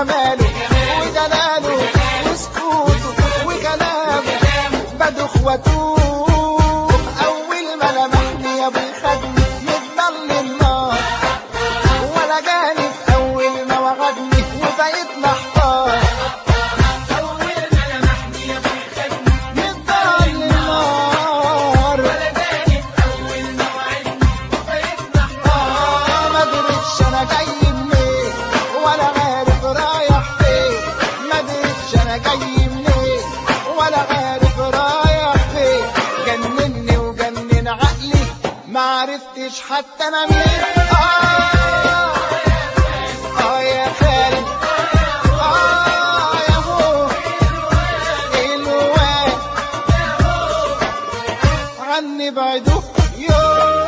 جماله ودلاله وسكوته وكلامه بدخ واتوه اول ما لمحني يا ابوي خدني متضل النار ولا جاني في اول ما وعدني وبقيت محتار متضل النار آه، ما درتش انا جاي منين ولا عارف رايح فين ما درتش انا جاي منين ولا عارف رايح فين جنني وجنن عقلي ما عرفتش حتى انا مين آه آه يا خالد آه يا هو الواد عني بعدوه يوم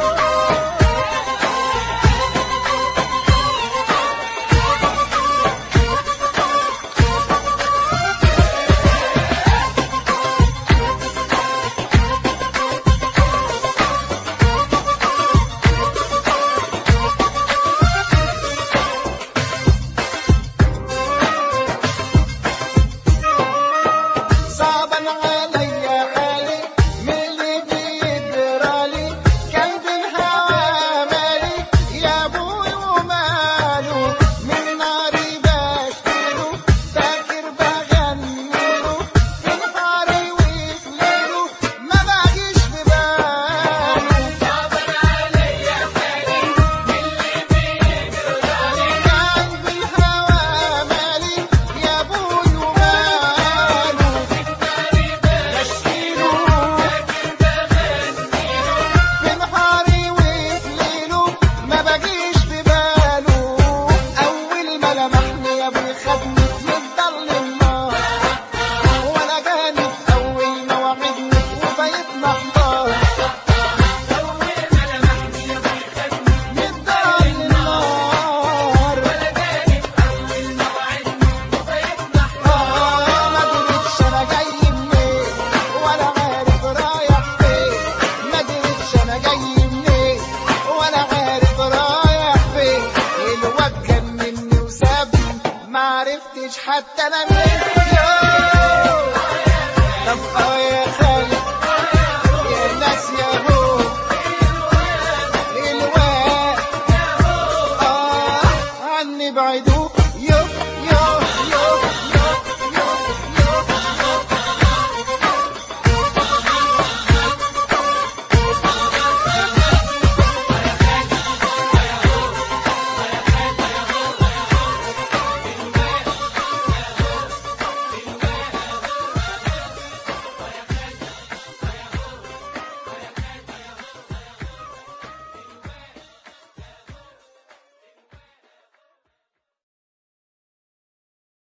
صعبا عليا حالي من اللي بيجرالي كلب الهوى مالي يا ابوي وماله من ناري بشتيله فاكر بغنيله في نهاري وفي ليله ما باجيش في باله كلب الهوى مالي يا ابوي وماله بشيله في نهاري وفي ليله ما باجيش في باله اول ما لمحني يا ابوي خدني متضل النار ولا جاني في اول ما وعدني وبقيت محتار متضل النار آه ما درتش انا جاي منين ولا عارف رايح فين ما درتش انا جاي منين ولا عارف رايح فين الواد جنني وسابني ما عرفتش حتى انا مين يوه. طب اه يا خالد يا ناس يا هو الواد اه عني بعدوه يو يو